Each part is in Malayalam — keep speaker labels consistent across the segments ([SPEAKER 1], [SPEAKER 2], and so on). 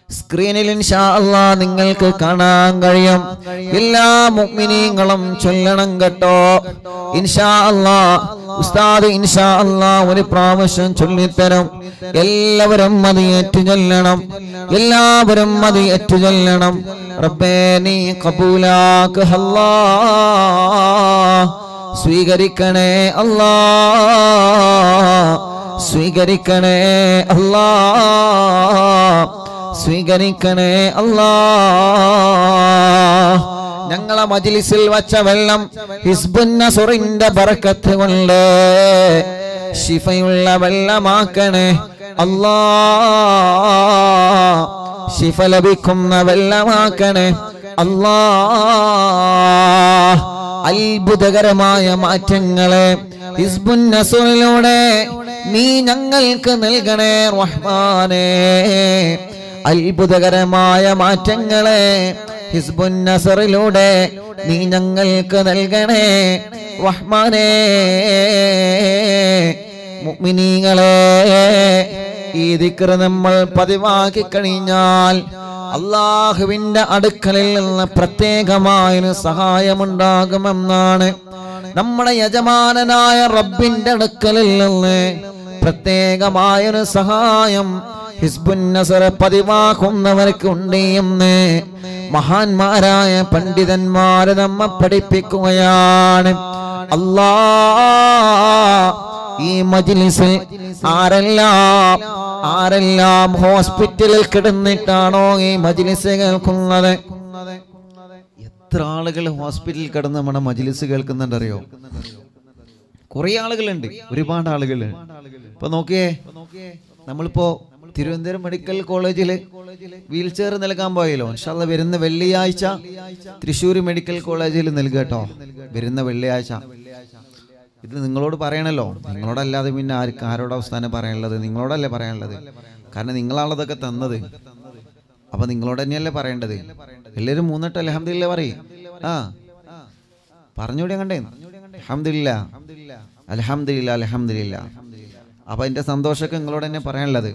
[SPEAKER 1] സ്ക്രീനിൽ ഇൻഷാ അല്ലാ നിങ്ങൾക്ക് കാണാൻ കഴിയും എല്ലാ മുഅ്മിനീങ്ങളും ചൊല്ലണം കേട്ടോ ഇൻഷാ അല്ലാ ഉസ്താദ് ഇൻഷാ അല്ലാ ഒരു പ്രാവശ്യം ചൊല്ലിത്തരും എല്ലാവരും അത് ഏറ്റു ചൊല്ലണം എല്ലാവരും അത് ഏറ്റു ചൊല്ലണം റബ്ബേ നീ കബൂലാക്ക് അല്ലാ സ്വീകരിക്കണേ അല്ലാ സ്വീകരിക്കണേ അല്ലാ സ്വീകരിക്കണേ അല്ലാ ഞങ്ങളെ മജ്ലിസിൽ വച്ച വെള്ളം ഹിസ്ബുന്നസുറിന്റെ ബറക്കത്ത് കൊണ്ട് ശിഫയുള്ള വെള്ളമാക്കണേ അല്ലാ ശിഫ ലഭിക്കുന്ന വെള്ളമാക്കണേ അല്ലാ അത്ഭുതകരമായ മാറ്റങ്ങളെ ഹിസ്ബുന്നസുറിലൂടെ നീ ഞങ്ങൾക്ക് നൽകണേ റഹ്മാനേ അത്ഭുതകരമായ മാറ്റങ്ങളെ ഹിസ്ബുൻ നസറിലൂടെ നീ ഞങ്ങൾക്ക് നൽകണേ റഹ്മാനേ മുഅ്മിനീങ്ങളെ ഈ ദിക്ർ നമ്മൾ പതിവാക്കി കഴിഞ്ഞാൽ അള്ളാഹുവിന്റെ അടുക്കലിൽ നിന്ന് പ്രത്യേകമായൊരു സഹായമുണ്ടാകുമെന്നാണ് നമ്മുടെ യജമാനനായ റബ്ബിന്റെ അടുക്കലിൽ നിന്ന് പ്രത്യേകമായൊരു സഹായം ഹിസ്ബുൻ നസർ പതിവാക്കുന്നവർക്ക് ഉണ്ട് എന്ന് മഹാന്മാരായ പണ്ഡിതന്മാര് നമ്മെ പഠിപ്പിക്കുകയാണ് അല്ലാ ഈ മജ്ലിസിൽ ആരെല്ലാം ആരെല്ലാം ഹോസ്പിറ്റലിൽ കിടന്നിട്ടാണോ ഈ മജ്ലിസ് കേൾക്കുന്നത് എത്ര ആളുകൾ ഹോസ്പിറ്റലിൽ കിടന്ന് നമ്മുടെ മജ്ലിസ് കേൾക്കുന്നുണ്ടറിയോ കുറെ ആളുകളുണ്ട് ഒരുപാട് ആളുകൾ ഇപ്പൊ നോക്കിയേ നമ്മളിപ്പോ തിരുവനന്തപുരം മെഡിക്കൽ കോളേജിൽ വീൽ ചെയർ നൽകാൻ പോയല്ലോ ഇൻഷാല്ല വരുന്ന വെള്ളിയാഴ്ച തൃശ്ശൂർ മെഡിക്കൽ കോളേജിൽ നൽകുക കേട്ടോ വരുന്ന വെള്ളിയാഴ്ച ഇത് നിങ്ങളോട് പറയണല്ലോ നിങ്ങളോടല്ലാതെ പിന്നെ ആർക്ക് ആരോട് അവസ്ഥാനം പറയാനുള്ളത് നിങ്ങളോടല്ലേ പറയാനുള്ളത് കാരണം നിങ്ങളാണതൊക്കെ തന്നത് അപ്പൊ നിങ്ങളോട് തന്നെയല്ലേ പറയേണ്ടത് എല്ലാവരും മൂന്നെട്ട് അലഹമില്ല പറയും ആ പറഞ്ഞൂടെ കണ്ടേ അലഹമില്ല അലഹമില്ല അലഹമില്ല അപ്പൊ അതിന്റെ സന്തോഷമൊക്കെ നിങ്ങളോട് തന്നെ പറയാനുള്ളത്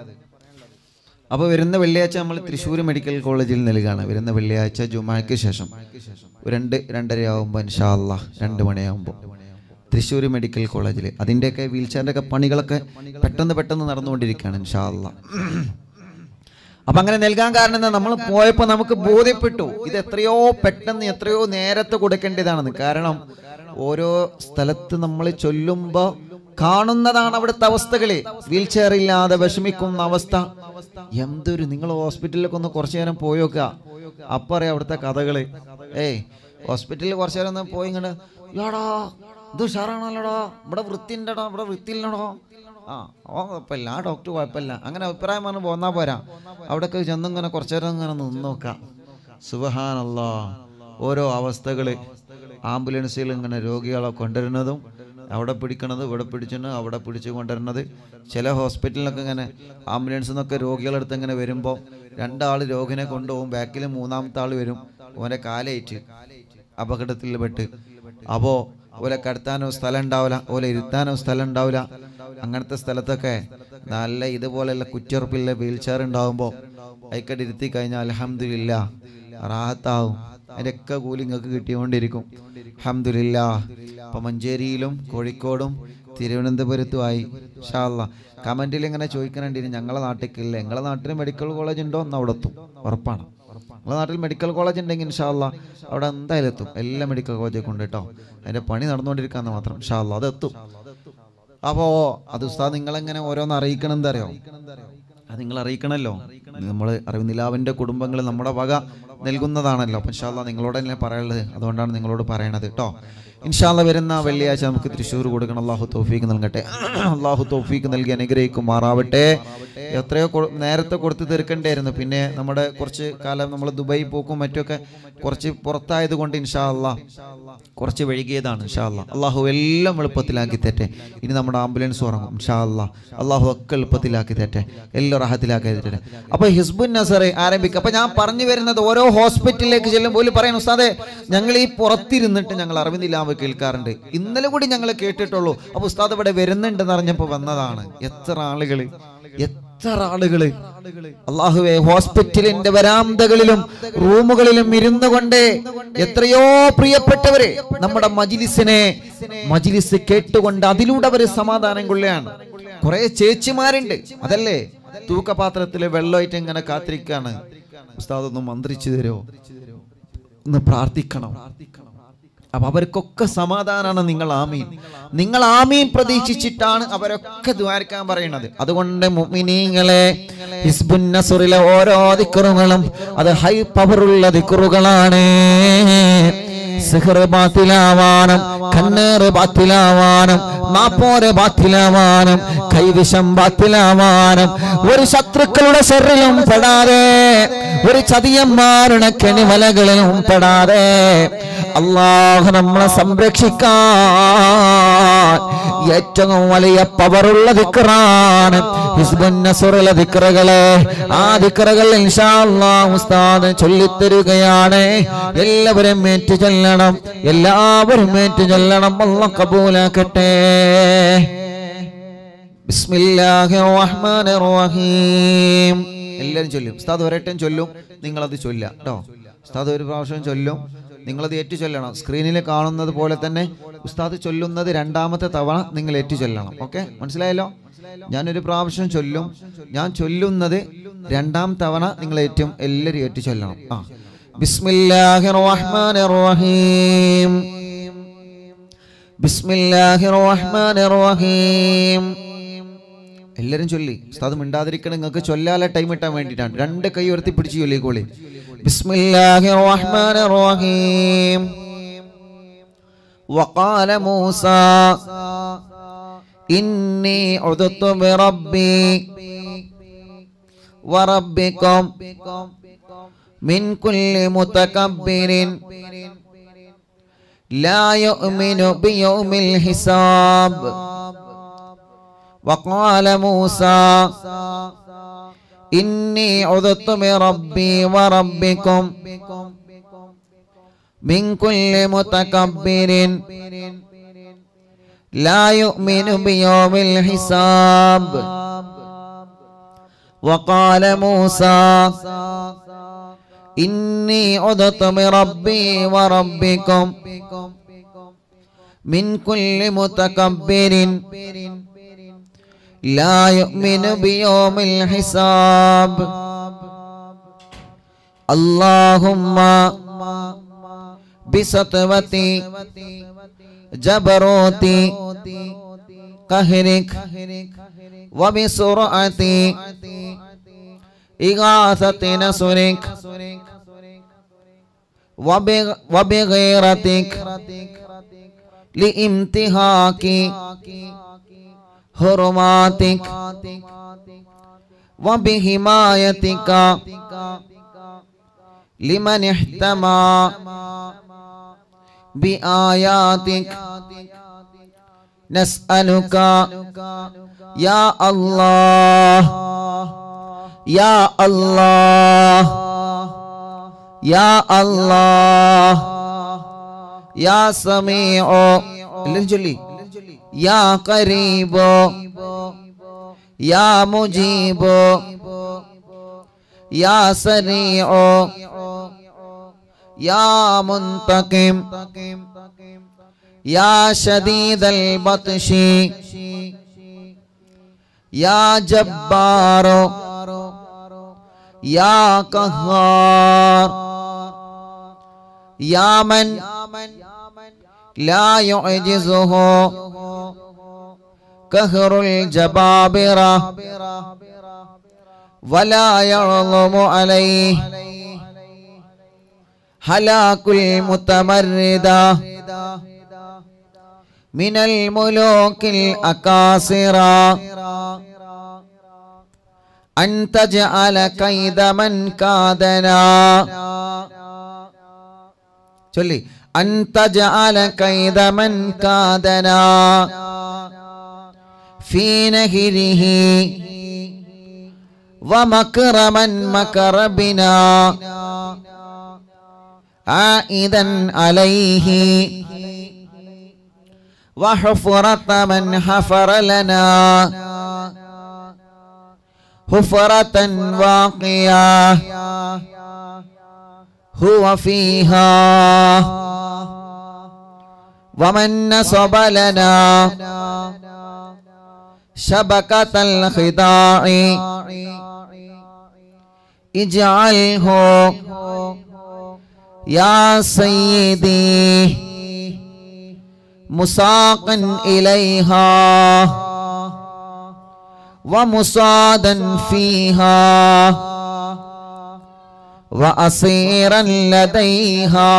[SPEAKER 1] അപ്പൊ വരുന്ന വെള്ളിയാഴ്ച നമ്മൾ തൃശ്ശൂർ മെഡിക്കൽ കോളേജിൽ നൽകുകയാണ് വരുന്ന വെള്ളിയാഴ്ച ജുമാക്ക് ശേഷം രണ്ട് രണ്ടര ആകുമ്പോൾ ഇൻഷാല്ല രണ്ട് മണിയാകുമ്പോൾ തൃശ്ശൂർ മെഡിക്കൽ കോളേജിൽ അതിൻ്റെയൊക്കെ വീൽ ചെയറിൻ്റെ ഒക്കെ പണികളൊക്കെ പെട്ടെന്ന് പെട്ടെന്ന് നടന്നുകൊണ്ടിരിക്കുകയാണ് ഇൻഷാല്ല അപ്പൊ അങ്ങനെ നൽകാൻ കാരണം എന്താ നമ്മൾ പോയപ്പോൾ നമുക്ക് ബോധ്യപ്പെട്ടു ഇത് എത്രയോ പെട്ടെന്ന് എത്രയോ നേരത്തെ കൊടുക്കേണ്ടതാണെന്ന് കാരണം ഓരോ സ്ഥലത്ത് നമ്മൾ ചൊല്ലുമ്പോൾ കാണുന്നതാണ് അവിടുത്തെ അവസ്ഥകള് വീൽ ചെയർ ഇല്ലാതെ വിഷമിക്കുന്ന അവസ്ഥ എന്തൊരു നിങ്ങൾ ഹോസ്പിറ്റലിലൊക്കെ ഒന്ന് കുറച്ചു നേരം പോയോക്ക അപ്പൊ അറിയാം അവിടുത്തെ കഥകള് ഏയ് ഹോസ്പിറ്റലിൽ കുറച്ചു നേരം ഒന്ന് പോയി ഇങ്ങോട്ട് യാടാ ഇത് ഉഷാറാണല്ലോടാ ഇവിടെ വൃത്തിണ്ടടാ ഇവിടെ വൃത്തിയില്ലടോ ആ ഓ കുഴപ്പമില്ല ആ ഡോക്ടർ കുഴപ്പമില്ല അങ്ങനെ അഭിപ്രായം പറഞ്ഞ് പോന്നാ പോരാ അവിടെയൊക്കെ ചെന്നിങ്ങനെ കുറച്ചു നേരം ഇങ്ങനെ നിന്ന് നോക്കാം സുബഹാനല്ലാ ഓരോ അവസ്ഥകള് ആംബുലൻസിൽ ഇങ്ങനെ രോഗികളെ കൊണ്ടുവരുന്നതും അവിടെ പിടിക്കണത് ഇവിടെ പിടിച്ചിട്ട് അവിടെ പിടിച്ചു കൊണ്ടുവരുന്നത് ചില ഹോസ്പിറ്റലിലൊക്കെ ഇങ്ങനെ ആംബുലൻസിൽ നിന്നൊക്കെ രോഗികളെടുത്ത് ഇങ്ങനെ വരുമ്പോൾ രണ്ടാൾ രോഗിനെ കൊണ്ടുപോകും ബാക്കിൽ മൂന്നാമത്തെ ആൾ വരും ഓനെ കാലേറ്റ് അപകടത്തിൽ പെട്ട് അപ്പോ ഓലെ കടത്താനോ സ്ഥലം ഉണ്ടാവില്ല ഓലെ ഇരുത്താനോ സ്ഥലം ഉണ്ടാവില്ല അങ്ങനത്തെ സ്ഥലത്തൊക്കെ നല്ല ഇതുപോലെയുള്ള കുറ്റിയുറപ്പില്ല വീൽ ചെയർ ഉണ്ടാവുമ്പോൾ അയക്കടി ഇരുത്തി കഴിഞ്ഞാൽ അലഹമില്ല റാഹത്താവും അതിൻ്റെയൊക്കെ കൂലി നിങ്ങൾക്ക് കിട്ടിക്കൊണ്ടിരിക്കും അഹമ്മദില്ല ഇപ്പം മഞ്ചേരിയിലും കോഴിക്കോടും തിരുവനന്തപുരത്തുമായി ഷാല്ല കമൻറ്റിൽ ഇങ്ങനെ ചോദിക്കണുണ്ട് ഞങ്ങളെ നാട്ടിലേക്കില്ല നിങ്ങളെ നാട്ടിൽ മെഡിക്കൽ കോളേജ് ഉണ്ടോ എന്ന് അവിടെ എത്തും ഉറപ്പാണ് നിങ്ങളുടെ നാട്ടിൽ മെഡിക്കൽ കോളേജ് ഉണ്ടെങ്കിൽ ഇൻഷാല്ല അവിടെ എന്തായാലും എത്തും എല്ലാ മെഡിക്കൽ കോളേജൊക്കെ ഉണ്ട് കേട്ടോ അതിൻ്റെ പണി നടന്നുകൊണ്ടിരിക്കാന്ന് മാത്രം ഇൻഷാല്ല അത് എത്തും അപ്പോ അത് ഉസ്താദ് നിങ്ങളെങ്ങനെ ഓരോന്ന് അറിയിക്കണം എന്താ അറിയോ അത് നിങ്ങൾ അറിയിക്കണമല്ലോ നമ്മൾ അറിവിനിലാവിൻ്റെ കുടുംബങ്ങൾ നമ്മുടെ വക നൽകുന്നതാണല്ലോ അപ്പം ഇൻഷാല്ല നിങ്ങളോട് തന്നെ പറയാനുള്ളത് അതുകൊണ്ടാണ് നിങ്ങളോട് പറയണത് കേട്ടോ ഇൻഷാല്ല വരുന്ന വെള്ളിയാഴ്ച നമുക്ക് തൃശ്ശൂർ കൊടുക്കണം അള്ളാഹു തൗഫീക്ക് നൽകട്ടെ അള്ളാഹു തൗഫീക്ക് നൽകി അനുഗ്രഹിക്കുമാറാവട്ടെ എത്രയോ കൊ- നേരത്തെ കൊടുത്ത് തീർക്കണ്ടായിരുന്നു പിന്നെ നമ്മുടെ കുറച്ച് കാലം നമ്മൾ ദുബായി പോക്കും മറ്റൊക്കെ കുറച്ച് പുറത്തായത് കൊണ്ട് ഇൻഷാ അല്ലാ കുറച്ച് വൈകിയതാണ് ഇൻഷാ അല്ലാ അള്ളാഹു എല്ലാം എളുപ്പത്തിലാക്കി തെറ്റെ ഇനി നമ്മുടെ ആംബുലൻസ് ഉറങ്ങും ഇൻഷാ അല്ലാ അള്ളാഹു ഒക്കെ എളുപ്പത്തിലാക്കി തെറ്റെ എല്ലാം റാഹത്തിലാക്കി തെറ്റെ അപ്പൊ ഹിസ്ബുൻ നസറെ ആരംഭിക്കും അപ്പൊ ഞാൻ പറഞ്ഞു വരുന്നത് ഓരോ ഹോസ്പിറ്റലിലേക്ക് ചെല്ലുമ്പോൾ പോലും പറയുന്നു ഉസ്താദെ ഞങ്ങൾ ഈ പുറത്തിരുന്നിട്ട് ഞങ്ങൾ അറിവിന്ദിലാവ് കേൾക്കാറുണ്ട് ഇന്നലെ കൂടി ഞങ്ങൾ കേട്ടിട്ടുള്ളൂ അപ്പൊ ഉസ്താദ് ഇവിടെ വരുന്നുണ്ടെന്ന് അറിഞ്ഞപ്പോൾ വന്നതാണ് എത്ര ആളുകൾ എത്ര എത്ര ആളുകള് അള്ളാഹുവെ ഹോസ്പിറ്റലിന്റെ വരാന്തകളിലും റൂമുകളിലും ഇരുന്നു കൊണ്ട് എത്രയോ പ്രിയപ്പെട്ടവരെ നമ്മുടെ മജിലിസിനെ മജിലിസ് കേട്ടുകൊണ്ട് അതിലൂടെ അവര് സമാധാനം കൊള്ളുകയാണ് കുറെ ചേച്ചിമാരുണ്ട് അതല്ലേ തൂക്കപാത്രത്തില് വെള്ളമായിട്ട് ഇങ്ങനെ കാത്തിരിക്കാണ് ഉസ്താദ് ഒന്ന് മന്ത്രിച്ചു തരുമോ ഒന്ന് പ്രാർത്ഥിക്കണം അപ്പൊ അവർക്കൊക്കെ സമാധാനമാണ് നിങ്ങൾ ആമീൻ നിങ്ങൾ ആമീൻ പ്രതീക്ഷിച്ചിട്ടാണ് അവരൊക്കെ ദ്വാരക്കാൻ പറയുന്നത് അതുകൊണ്ട് മുഅ്മിനീങ്ങളെ ഹിസ്ബുൻ നസ്റിലെ ഓരോ ദിക്റുകളും അത് ഹൈ പവറുള്ള ദിക്റുകളാണ് സിഹർ ബാത്തിലാവാനും കണ്ണേറ് ബാത്തിലാവാനും നാപ്പോര് ബാത്തിലാവാനും കൈവിഷം ബാത്തിലാവാനും ഒരു ശത്രുക്കളുടെ ശരീരം പെടാതെ ഒരു ചതിയന്മാരുടെ കെണിമലകളിലും പെടാതെ അള്ളാഹു നമ്മളെ സംരക്ഷിക്കാൻ ഏറ്റവും വലിയ പവറുള്ള ദിക്റാണ് ഹിസ്ബുന്നസുറുള്ള ദിക്റുകളെ ആ ദിക്റുകൾ ഇൻഷാ അല്ലാഹ് ഉസ്താദ് ചൊല്ലിത്തരുകയാണ് എല്ലാവരും ഏറ്റു ചൊല്ലണം എല്ലാവരും ഏറ്റു ചൊല്ലണം അല്ല കബൂലാക്കട്ടെ ബിസ്മില്ലാഹിർ റഹ്മാനിർ റഹീം എല്ലാവരും ചൊല്ലും ഉസ്താദ് ഒരേട്ടം ചൊല്ലും നിങ്ങളത് ചൊല്ല കേട്ടോ ഉസ്താദ് ഒരു പ്രാവശ്യം ചൊല്ലും നിങ്ങളത് ഏറ്റു ചൊല്ലണം സ്ക്രീനിൽ കാണുന്നത് പോലെ തന്നെ ഉസ്താദ് ചൊല്ലുന്നത് രണ്ടാമത്തെ തവണ നിങ്ങൾ ഏറ്റു ചൊല്ലണം ഓക്കെ മനസ്സിലായല്ലോ ഞാനൊരു പ്രാവശ്യം ചൊല്ലും ഞാൻ ചൊല്ലുന്നത് രണ്ടാം തവണ നിങ്ങൾ ഏറ്റവും എല്ലാവരും ഏറ്റു ചൊല്ലണം ആ ബിസ്മില്ലാഹിർ റഹ്മാനിർ റഹീം ബിസ്മില്ലാഹിർ റഹ്മാനിർ റഹീം എല്ലാരും ചൊല്ലി ഉസ്താദ് മിണ്ടാതിരിക്കണം നിങ്ങൾക്ക് ചൊല്ലാല ടൈം ഇട്ടാൻ വേണ്ടിയിട്ടാണ് രണ്ട് കൈ ഉയർത്തി പിടിച്ച് ചൊല്ലിക്കോളി ബിസ്മില്ലാഹിർ റഹ്മാനിർ റഹീം وقال موسى إني عذت بربي وربكم من كل متكبر لا يؤمن بيوم الحساب وقال موسى إني عذت بربي وربكم من كل متكبر لا يؤمن بيوم الحساب وقال موسى إني عذت بربي وربكم من كل متكبر لا يؤمن بيوم الحساب اللهم بسطوتي جبروتي قهرك وبسرعة إغاثة نصرك وبغ وبغيرتك لامتهاك حرماتك وبحمايتك لمن احتمى بآياتك نسألك يا الله يا الله يا الله يا سميع എല്ലാവരും ചൊല്ലി يا قريب يا مجيب يا سريع يا منتقم يا شديد البطش يا جبار يا قهار يا من لا يعجزه كهر الجبابرة ولا يعظم عليه هلاك المتمردة من الملوك الأكاسرة أن تجعل كيد من كادنا ചൊല്ലി أن تجعل كيد من كادنا في نهره ومكر من مكر بنا عائدا عليه وحفرة من حفر لنا حفرة واقية هو فيها ومن نصب لنا شبكة الخداع اجعله يا سيدي مساقا إليها ومصادا فيها وأصيرا لديها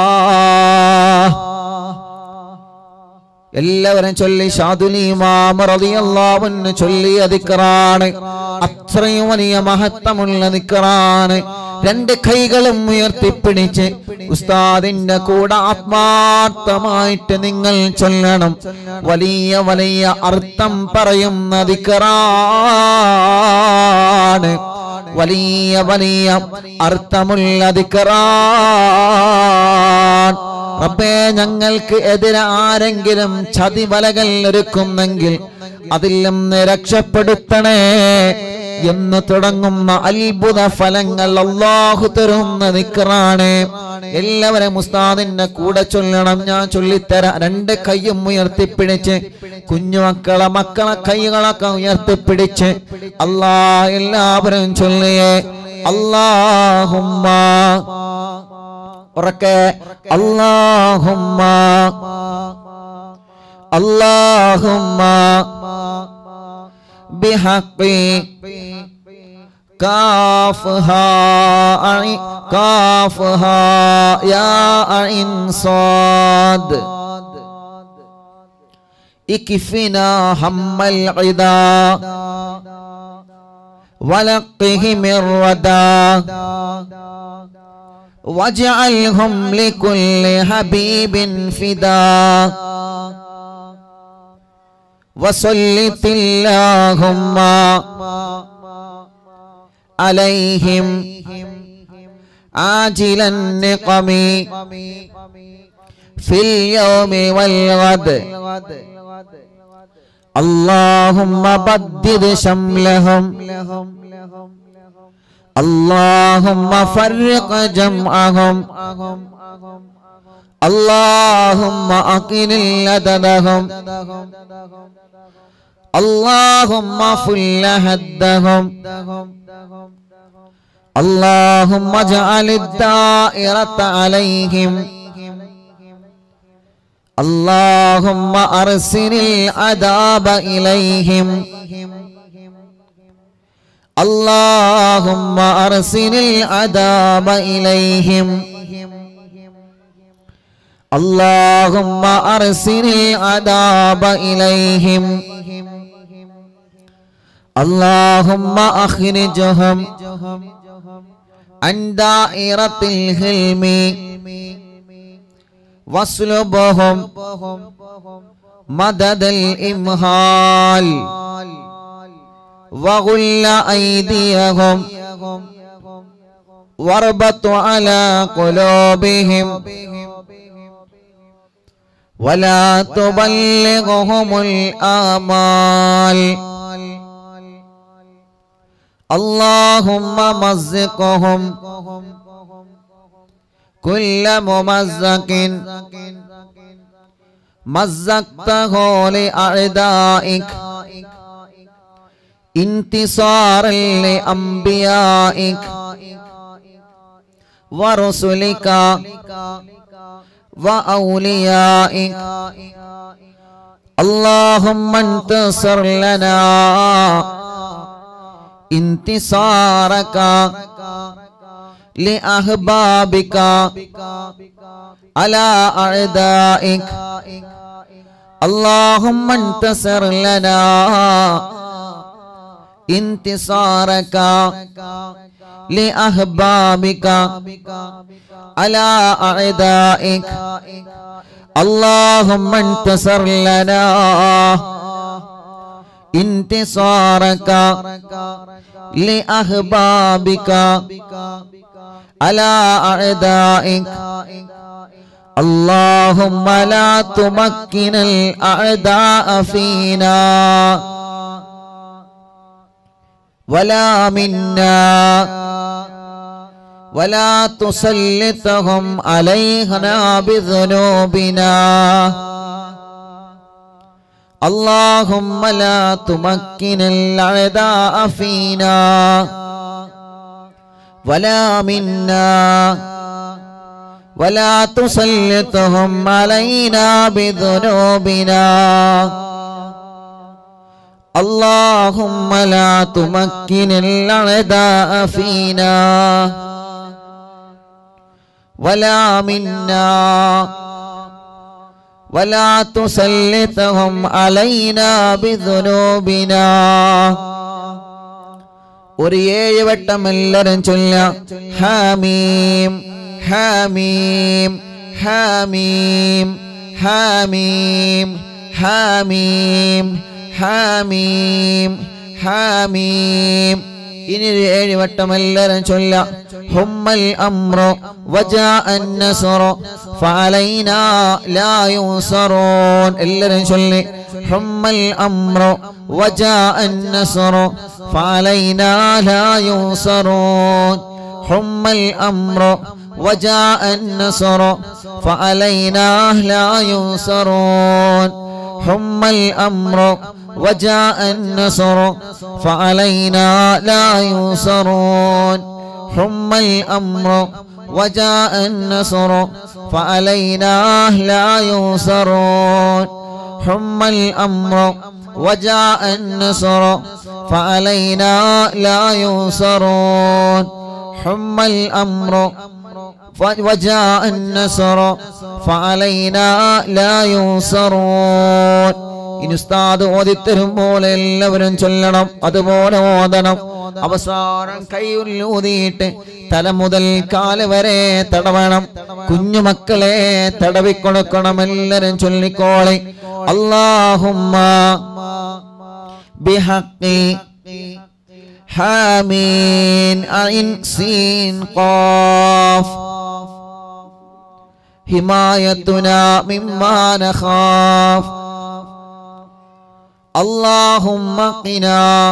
[SPEAKER 1] എല്ലാവരും ചൊല്ലി ഷാദുലിമാമറിയല്ലാവെന്ന് ചൊല്ലിയ ദിക്കറാണ് അത്രയും വലിയ മഹത്വമുള്ള ദിക്കറാണ് രണ്ട് കൈകളും ഉയർത്തിപ്പിടിച്ച് ഉസ്താദിന്റെ കൂടെ ആത്മാർത്ഥമായിട്ട് നിങ്ങൾ ചൊല്ലണം വലിയ വലിയ അർത്ഥം പറയുന്ന ദിക്കറാണ് വലിയ വലിയ അർത്ഥമുള്ള ദിക്കറാൻ റബ്ബേ ഞങ്ങൾക്ക് എതിരെ ആരെങ്കിലും ചതിവലകൾ ഒരുക്കുന്നെങ്കിൽ അതിൽ നിന്ന് രക്ഷപ്പെടുത്തണേ എന്ന് തുടങ്ങുന്ന അത്ഭുത ഫലങ്ങൾ അള്ളാഹു തരുന്ന നിക്കറാണ് എല്ലാവരും മുസ്താദിന്റെ കൂടെ ചൊല്ലണം ഞാൻ ചൊല്ലിത്തരാം രണ്ട് കൈയും ഉയർത്തിപ്പിടിച്ച് കുഞ്ഞുമക്കളെ മക്കളെ കൈകളൊക്കെ ഉയർത്തിപ്പിടിച്ച് അല്ലാ എല്ലാവരും ചൊല്ലിയേ അല്ലാഹുമ്മ ഉറക്കെ അല്ലാഹുമ്മ അല്ലാഹുമ്മ ബിഹഖി കാഫ്ഹാ അഇ കാഫ്ഹാ യാ അഇൻ സാദ് اكفنا هم العدا ولقهم الردى واجعلهم لكل حبيب فدا وسلط اللهم عليهم عاجل النقم في اليوم والغد اللهم بدد شملهم اللهم فرق جمعهم اللهم أقل لددهم اللهم فل هدهم اللهم اجعل الدائرة عليهم اللهم أرسل العذاب إليهم اللهم أرسل العذاب إليهم اللهم أرسل العذاب إليهم اللهم أخرجهم عن دائرة الهلم واصلبهم مدد الإمهال وغل أيديهم واربط على قلوبهم ولا تبلغهم الآمال اللهم مزقهم كل ممزق مزقته لأعدائك انتصارا لأنبيائك ورسلك وأوليائك اللهم انتصر لنا انتصارك لأحبابك على أعدائك اللهم انتصر لنا انتصارك لأحبابك على أعدائك اللهم انتصر لنا انتصارك لأحبابك على أعدائك اللهم لا تمكن الأعداء فينا ولا منا ولا تسلطهم علينا بذنوبنا اللهم لا تمكن الأعداء فينا ولا منا ولا تسلطهم علينا بذنوبنا اللهم لا تمكن الأعداء فينا ولا منا ولا تسلطهم علينا بذنوبنا ഒരു ഏഴ് വട്ടം എല്ലാരും ചൊല്ല ഹാമീം ഹാമീം ഹാമീം ഹാമീം ഹാമീം ഹാമീം ഹാമീം ഇനി ഒരു ഏഴ് വട്ടം എല്ലാരും ചൊല്ല ഹുമ്മൽ അമ്രു വജാ അന്നസുറു ഫഅലൈനാ ലാ യുൻസറൂൻ എല്ലാരും ചൊല്ലി ഹുമ്മൽ അമ്രു വജാ അന്നസുറു ഫഅലൈനാ ലാ യുൻസറൂൻ ഹുമ്മൽ അമ്രു وجاء النصر فعلينا لا ينصرون حم الأمر وجاء النصر فعلينا لا ينصرون حم الأمر وجاء النصر فعلينا لا ينصرون حم الأمر وجاء النصر فعلينا لا ينصرون حم الأمر وجاء النصر فعلينا لا ينصرون ഇനി ഉസ്താദ് ഓതിത്തരും പോലെ എല്ലാവരും ചൊല്ലണം അതുപോലെ ഓതണം അവസാനം കൈയുല്ലൂതിയിട്ട് തല മുതൽ കാല് വരെ തടവണം കുഞ്ഞുമക്കളെ തടവിക്കൊടുക്കണം എല്ലാരും ചൊല്ലിക്കോളെ അള്ളാഹുമ്മ ബിഹഖി حامين عين سين قاف حمايتنا مما نخاف اللهم قنا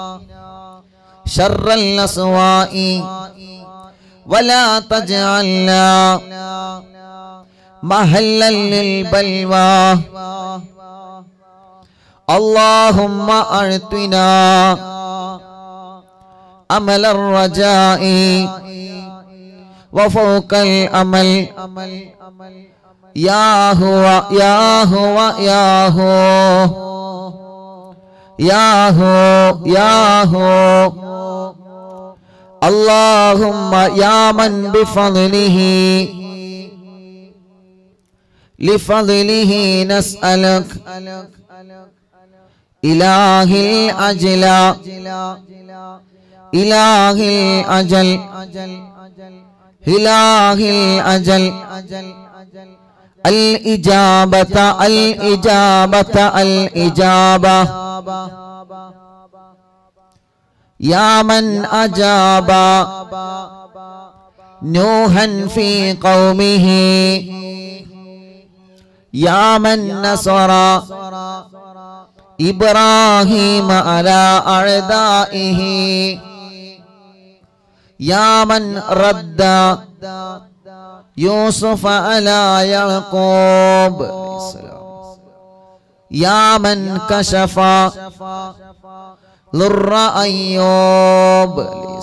[SPEAKER 1] شر الأسواء ولا تجعلنا مهلا للبلوى اللهم أعطنا أمل الرجاء وفوق الأمل يا هو يا هو يا هو يا هو يا هو اللهم يا من بفضله لفضله نسألك إلهي الأجل إلهي الأجل إلهي الأجل الإجابة الإجابة الإجابة يا من أجاب نوحا في قومه يا من نصر إبراهيم على أعدائه يا من رد يوسف على يعقوب يا من كشف ضر أيوب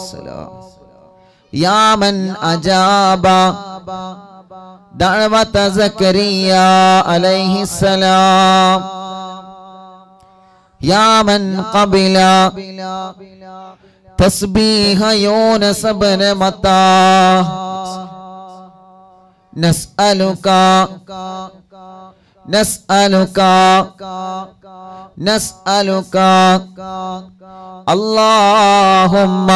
[SPEAKER 1] يا من أجاب دعوة زكريا عليه السلام يا من قبل تسبيح يونس بن متى نسألك نسألك نسألك اللهم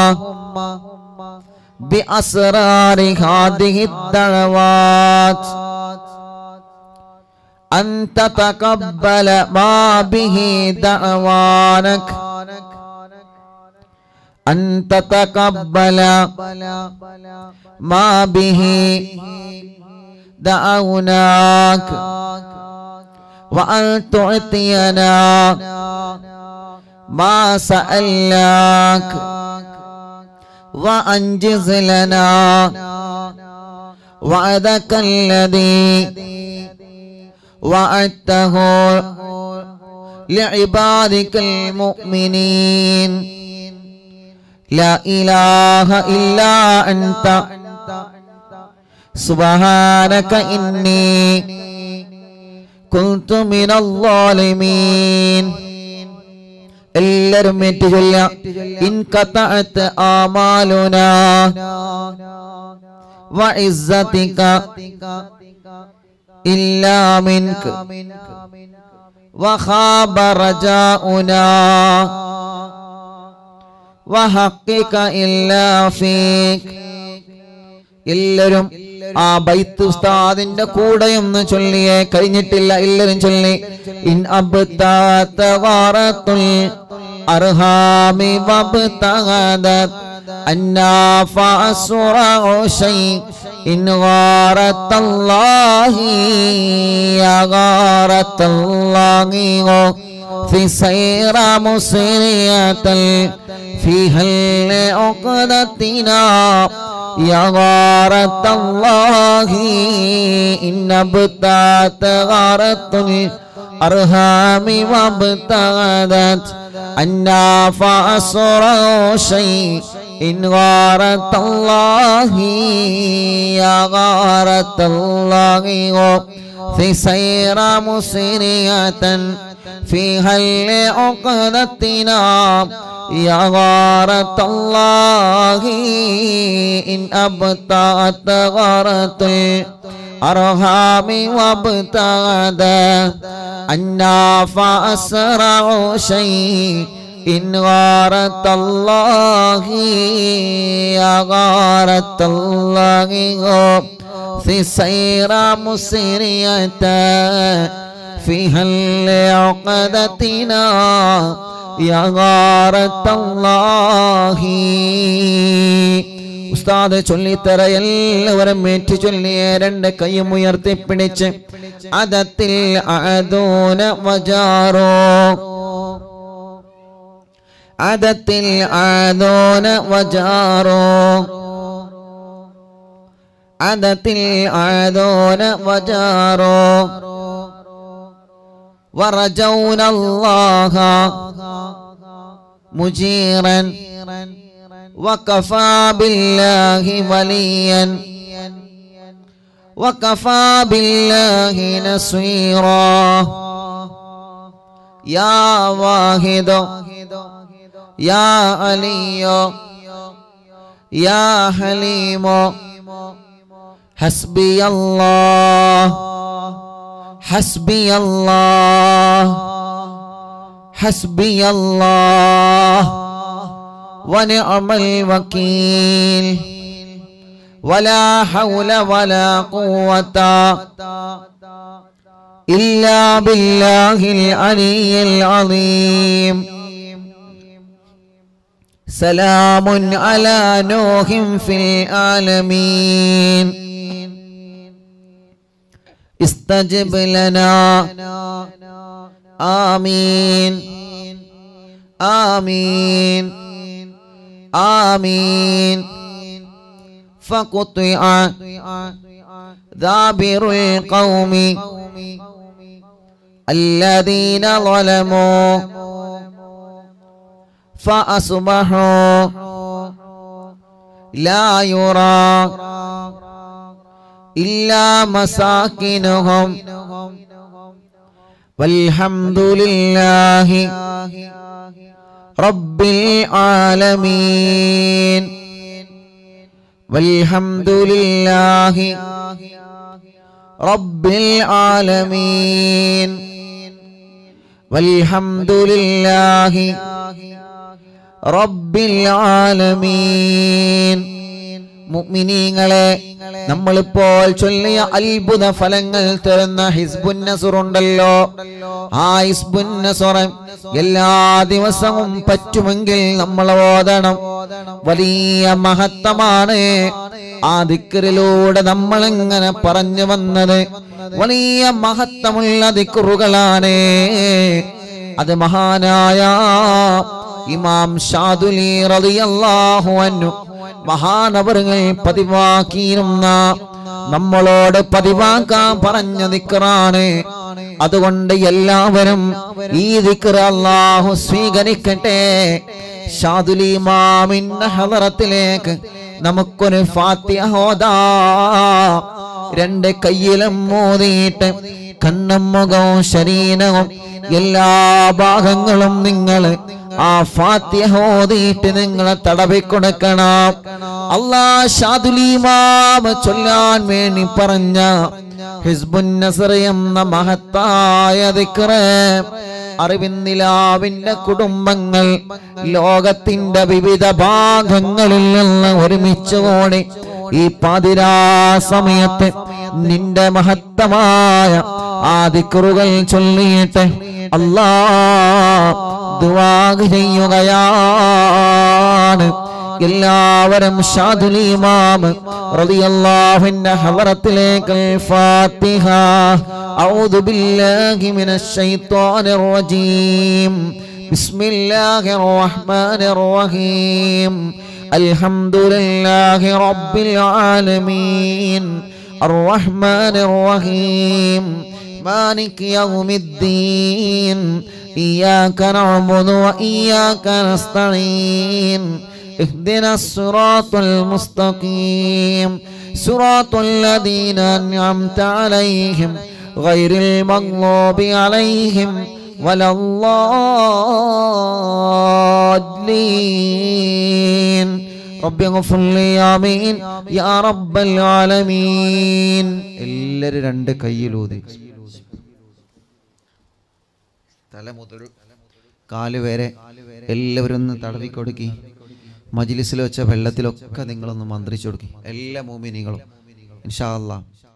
[SPEAKER 1] بأسرار هذه الدعوات أن تتقبل ما به دعوانك أن تتقبل ما به دعوناك وأن تعطينا ما سألناك وأنجز لنا وعدك الذي وعدته لعبادك المؤمنين لا إله إلا أنت سبحانك إني كنت من الظالمين എല്ലാരും ഏറ്റു ചൊല്ല ഇൻ കത്തഅത്ത് ആമാലുന വഇസ്സതിക ഇല്ലാ മിൻക വഖാബ റജാഉനാ വഹഖിക ഇല്ലാ ഫീക എല്ലാരും ആ ബൈത്ത് ഉസ്താദിന്റെ കൂടെ ഒന്ന് ചൊല്ലിയേ കഴിഞ്ഞിട്ടില്ല എല്ലാരും ചൊല്ലി ഇൻ അബ്താത്തുൽ അർഹാമി വബ്തഗദത് الناف أسرع شيء إن غارت الله يا غارت الله في سير مسرية فيها العقدتنا يا غارة الله إن ابتعت غارة الأرهام وابتغدت الناف أسرع شيء إن غارة الله يا غارة الله في سير مسرية فيها لعقدتنا يا غارة الله إن أبطأت غارة الأرهام وابتغد الناف أسرع شيء إن غارة الله يا غارة الله في سير مسرية فيها لعقدتنا يا غارة الله ഉസ്താദ് ചൊല്ലിത്തറ എല്ലാവരും ഏറ്റു ചൊല്ലിയ രണ്ട് കൈയും ഉയർത്തിപ്പിടിച്ച് അതത്തിൽ ആദോന വജാറോ അതത്തിൽ ആദോന വജാറോ അതത്തിൽ ആദോന വജാറോ ورجونا الله مجيرا وكفى بالله وليا وكفى بالله نصيرا يا واحد يا علي يا حليم حسبي الله حسبي الله حسبي الله ونعم الوكيل ولا حول ولا قوة إلا بالله العلي العظيم سلام على نوح في العالمين استجب لنا آمين آمين آمين فقطع دابر القوم الذين ظلموا فأصبحوا لا يرى إلا مساكنهم والحمد لله رب العالمين والحمد لله رب العالمين والحمد لله رب العالمين മുഅ്മിനീങ്ങളെ നമ്മളിപ്പോൾ ചൊല്ലിയ അത്ഭുത ഫലങ്ങൾ തരുന്ന ഹിസ്ബുൻ നസുറുണ്ടല്ലോ ആ ഹിസ്ബുൻ നസുറ എല്ലാ ദിവസവും പറ്റുമെങ്കിൽ നമ്മൾ ഓതണം വലിയ മഹത്തമാണ് ആ ദിക്കറിലൂടെ നമ്മൾ എങ്ങനെ പറഞ്ഞു വന്നത് വലിയ മഹത്വമുള്ള ദിക്കറുകളാണ് അത് മഹാനായ ഇമാം ഷാദുലി റളിയല്ലാഹു അൻഹു മഹാനവറുകൾ പതിവാക്കിയിരുന്ന നമ്മളോട് പതിവാക്കാൻ പറഞ്ഞ ദിക്റാണ് അതുകൊണ്ട് എല്ലാവരും ഈ ദിക്ർ അല്ലാഹു സ്വീകരിക്കട്ടെ ഷാദുലി ഇമാമിന്റെ ഹദറത്തിലേക്ക് നമുക്കൊരു ഫാത്തിഹ ഓതാ രണ്ട് കയ്യിലും മോതിയിട്ട് കണ്ണും മുഖവും ശരീരവും എല്ലാ ഭാഗങ്ങളും നിങ്ങൾ ആ ഫാത്തിഹ ഓതിയിട്ട് നിങ്ങളെ തടവി കൊടുക്കണം അള്ളാ ഷാദുലീമാമ ചൊല്ലാൻ വേണ്ടി പറഞ്ഞ ഹിസ്ബുൻ നസർ എന്ന മഹത്തായ ദിക്റ് അറിവിന്ദിലാവിന്റെ കുടുംബങ്ങൾ ലോകത്തിന്റെ വിവിധ ഭാഗങ്ങളിൽ നിന്ന് ഒരുമിച്ച് കൂടി ഈ പാതിരാ സമയത്ത് നിന്റെ മഹത്തമായ ആ ദിക്റുകൾ ചൊല്ലിയിട്ട് അല്ലാ ദുവാഗ് ചെയ്യുകയാണ് എല്ലാവരും ഷാദുലീമാം റളിയല്ലാഹുവിന്റെ ഹവറത്തിലേക്ക് ഫാത്തിഹ أعوذ بالله من الشيطان الرجيم بسم الله الرحمن الرحيم الحمد لله رب العالمين الرحمن الرحيم مالك يوم الدين إياك نعبد وإياك نستعين اهدنا الصراط المستقيم صراط الذين أنعمت عليهم غير المغضوب عليهم ولا الضالين رب اغفر لي آمين يا رب العالمين എല്ലാവരും രണ്ട് കയ്യിലൂതി തല മുതൽ കാല് വരെ എല്ലാവരും ഒന്ന് തടവി കൊടുക്കി മജിലിസിൽ വെച്ച വെള്ളത്തിലൊക്കെ നിങ്ങളൊന്ന് മന്ത്രിച്ചു കൊടുക്കി എല്ലാ മൂമിനികളും ഇൻഷാ അല്ലാ